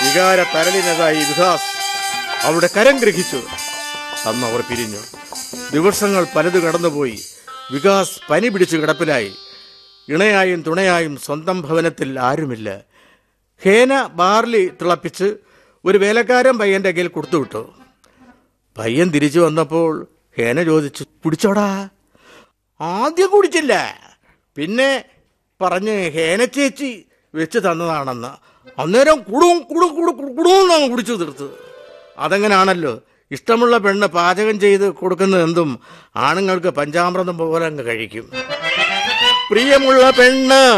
വികാര തരളിനതായി വികാസ് അവളുടെ കരം ഗ്രഹിച്ചു അന്ന് അവർ പിരിഞ്ഞു ദിവസങ്ങൾ പലത് കടന്നുപോയി വികാസ് പനി പിടിച്ചു കിടപ്പിലായി ഇണയായും തുണയായും സ്വന്തം ഭവനത്തിൽ ആരുമില്ല ഹേന ബാർലി തിളപ്പിച്ച് ഒരു വേലക്കാരൻ പയ്യന്റെ കയ്യിൽ കൊടുത്തുവിട്ടു പയ്യൻ തിരിച്ചു വന്നപ്പോൾ ഹേന ചോദിച്ചു കുടിച്ചോടാ ആദ്യം കുടിച്ചില്ല പിന്നെ പറഞ്ഞ് ഹേന ചേച്ചി വെച്ച് തന്നതാണെന്ന് അന്നേരം കുടും കുടും കുടു കുടുമെന്നാണ് കുടിച്ചു തീർത്ത് അതെങ്ങനാണല്ലോ ഇഷ്ടമുള്ള പെണ്ണ് പാചകം ചെയ്ത് കൊടുക്കുന്നത് എന്തും ആണുങ്ങൾക്ക് പഞ്ചാമൃതം പോലെ അങ്ങ് കഴിക്കും പ്രിയമുള്ള പെണ്ണ്